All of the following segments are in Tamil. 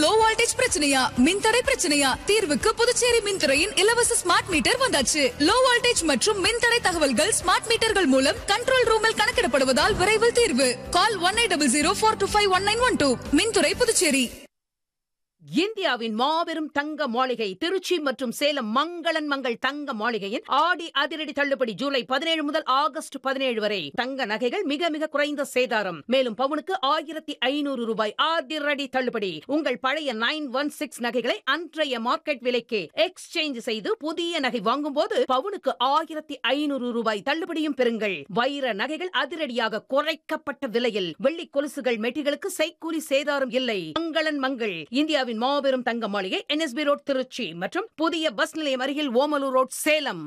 லோ வோல்டேஜ் பிரச்சனையா மின்தடை பிரச்சனையா தீர்வுக்கு புதுச்சேரி மின்துறையின் இலவச ஸ்மார்ட் மீட்டர் வந்தாச்சு லோ வோல்டேஜ் மற்றும் மின்தடை தகவல்கள் ஸ்மார்ட் மீட்டர்கள் மூலம் கண்ட்ரோல் ரூமில் கணக்கிடப்படுவதால் விரைவில் தீர்வு call one eight double zero four two five one nine one two மின்துறை புதுச்சேரி இந்தியாவின் மாபெரும் தங்க மாளிகை திருச்சி மற்றும் சேலம் மங்களன் மங்கள் தங்க மாளிகையின் ஆடி அதிரடி தள்ளுபடி ஜூலை பதினேழு முதல் ஆகஸ்ட் பதினேழு வரை தங்க நகைகள் மிக மிக குறைந்த சேதாரம் மேலும் பவுனுக்கு ஆயிரத்தி ஐநூறு ரூபாய் அதிரடி தள்ளுபடி உங்கள் பழைய நைன் ஒன் சிக்ஸ் நகைகளை அன்றைய மார்க்கெட் விலைக்கு எக்ஸ்சேஞ்ச் செய்து புதிய நகை வாங்கும் போது பவுனுக்கு ஆயிரத்தி ஐநூறு ரூபாய் தள்ளுபடியும் பெறுங்கள் வைர நகைகள் அதிரடியாக குறைக்கப்பட்ட விலையில் வெள்ளி கொலுசுகள் மெட்டிகளுக்கு செய்கூலி சேதாரம் இல்லை மங்களன் மங்கள் இந்தியாவின் மாபெரும் தங்க மாளிகை என்எஸ்பி ரோட் திருச்சி மற்றும் புதிய பஸ் நிலையம் அருகில் Omalur road Salem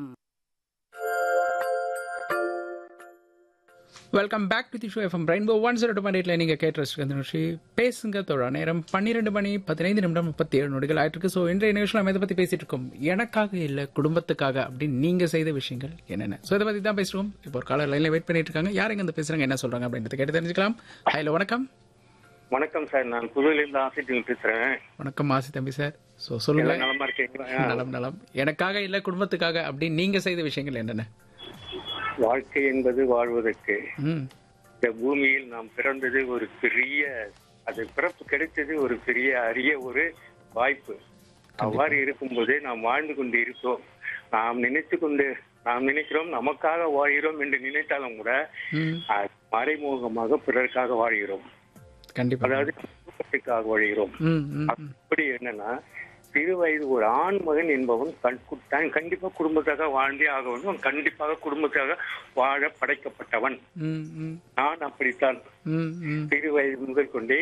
welcome back to the show FM rainbow one zero two point நீங்கள் கேட்டு ரசிக்க நிகழ்ச்சி பேசுங்க தோழா நேரம் பன்னிரெண்டு மணி பதினைந்து நிமிடம் முப்பத்தி ஏழு நொடிகள் ஆயிட்டு ஸோ இன்றைய நிகழ்ச்சியில் நம்ம இதை பற்றி பேசிட்டு இருக்கோம் எனக்காக இல்லை குடும்பத்துக்காக அப்படின்னு நீங்கள் செய்த விஷயங்கள் என்னென்ன ஸோ இதை பற்றி தான் பேசுவோம் இப்போ ஒரு காலர் லைனில் வெயிட் பண்ணிட்டு இருக்காங்க யார் இங்கே பேசுகிறாங்க என்ன சொல்கிறாங்க அப்படின்றத கேட்டு தெரிஞ்சுக்கலாம் ஹலோ வணக்கம் வணக்கம் சார் நான் புதுவையிலிருந்து ஆசிரியர் பேசுறேன் வணக்கம் ஆசி தம்பி சார் ஸோ எல்லாம் சொல்லுங்க நலமா இருக்கீங்களா நலம் நலம் எனக்காக இல்லை குடும்பத்துக்காக அப்படின்னு நீங்கள் செய்த விஷயங்கள் என்னென்ன வாழ்க்கை என்பது வாழ்வதற்கு ம் இந்த பூமியில் நாம் பிறந்தது ஒரு பெரிய அது பிறப்பு கிடைத்தது ஒரு பெரிய அரிய ஒரு வாய்ப்பு அவ்வாறு இருக்கும்போது நாம் வாழ்ந்து கொண்டு இருக்கோம் நாம் நினைத்து கொண்டு நாம் நினைக்கிறோம் நமக்காக வாழ்கிறோம் என்று நினைத்தாலும் கூட ம் அது மறைமுகமாக பிறருக்காக வாழ்கிறோம் கண்டிப்பாக அதாவது குடும்பத்துக்காக வாழ்கிறோம் ம் ம் ம். அப்படி என்னன்னா சிறு வயது ஒரு ஆண் மகன் என்பவன் கண் கு- தான் கண்டிப்பா குடும்பத்தாக வாழ்ந்தே ஆக வேண்டும் அவன் கண்டிப்பாக குடும்பத்தாக வாழ படைக்கப்பட்டவன் ம் ம் நான் அப்படித்தான் ம் ம் சிறு வயது முதல் கொண்டே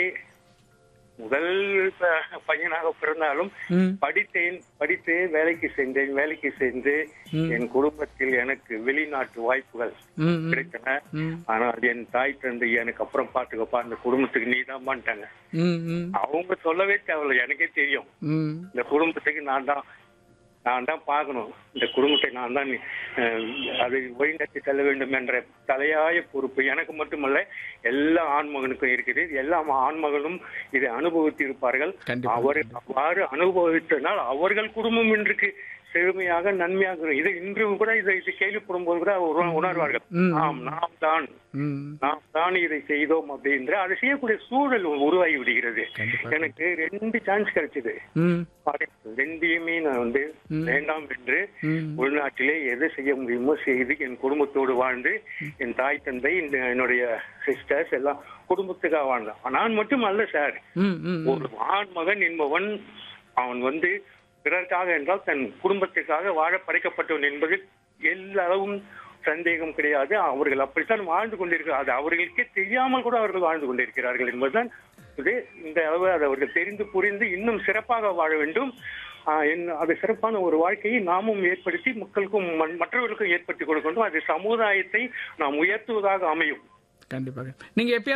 முதல் ப- பையனாக பிறந்தாலும் ம் படித்தேன் படித்து வேலைக்கு சென்றேன் வேலைக்கு சென்று ம். என் குடும்பத்தில் எனக்கு வெளிநாட்டு வாய்ப்புகள் ம் ம் கிடைத்தன ம் ஆனால் என் தாய் தந்தை எனக்கு அப்புறம் பாத்துக்கப்பா அந்த குடும்பத்துக்கு நீ தான் பண்ணிட்டாங்க ம் ம் அவங்க சொல்லவே தேவையில்ல எனக்கே தெரியும் ம் இந்த குடும்பத்துக்கு நான் தான் நான் தான் பார்க்கணும் இந்த குடும்பத்தை நான் தான் அஹ், அதை வழிநடத்தி செல்ல வேண்டும் என்ற தலையாய பொறுப்பு எனக்கு மட்டுமல்ல எல்லா ஆண்மகனுக்கும் இருக்குது எல்லா ஆண்மகனும் இதை அனுபவித்து இருப்பார்கள் கண்டிப்பா. அவர் அவ்வாறு அனுபவித்தனால் அவர்கள் குடும்பம் இன்றைக்கு செழுமையாக நன்மையாக இருக்கும். இது இன்று கூட இதை இது கேள்விப்படும் போது கூட உணர்- உணர்வார்கள் ம். ஆம் நாம் தான் ம் நாம் தான் இதை செய்தோம் அப்படின்ற அதை செய்யக்கூடிய சூழல் உருவாகி விடுகிறது கண்டிப்பா. எனக்கு ரெண்டு சான்ஸ் கிடைச்சது ம் ரெண்டையுமே நான் வந்து ம். வேண்டாம் என்று ம். உள்நாட்டிலே எதை செய்ய முடியுமோ செய்து என் குடும்பத்தோடு வாழ்ந்து என் தாய் தந்தை இந்த என்னுடைய சிஸ்டர்ஸ் எல்லாம் குடும்பத்துக்காக வாழ்ந்தான் நான் மட்டும் அல்ல சார் ம் ம் ஒரு ஆண் மகன் என்பவன் அவன் வந்து பிறர்க்காக என்றால் தன் குடும்பத்துக்காக வாழ படைக்கப்பட்டவன் என்பது எல்லாவும் சந்தேகம் கிடையாது அவர்கள் அப்படித்தான் வாழ்ந்து கொண்டிருக்கிறார் அது அவர்களுக்கே தெரியாமல் கூட அவர்கள் வாழ்ந்து கொண்டிருக்கிறார்கள் என்பதுதான் இது இந்த அளவு அதை அவர்கள் தெரிந்து புரிந்து இன்னும் சிறப்பாக வாழ வேண்டும் ஆஹ் என்ன- அது சிறப்பான ஒரு வாழ்க்கையை நாமும் ஏற்படுத்தி மக்களுக்கும் ம- மற்றவர்களுக்கும் ஏற்படுத்தி கொடுக்கணும் அது சமுதாயத்தை நாம் உயர்த்துவதாக அமையும் கண்டிப்பாக நீங்க எப்பயாவது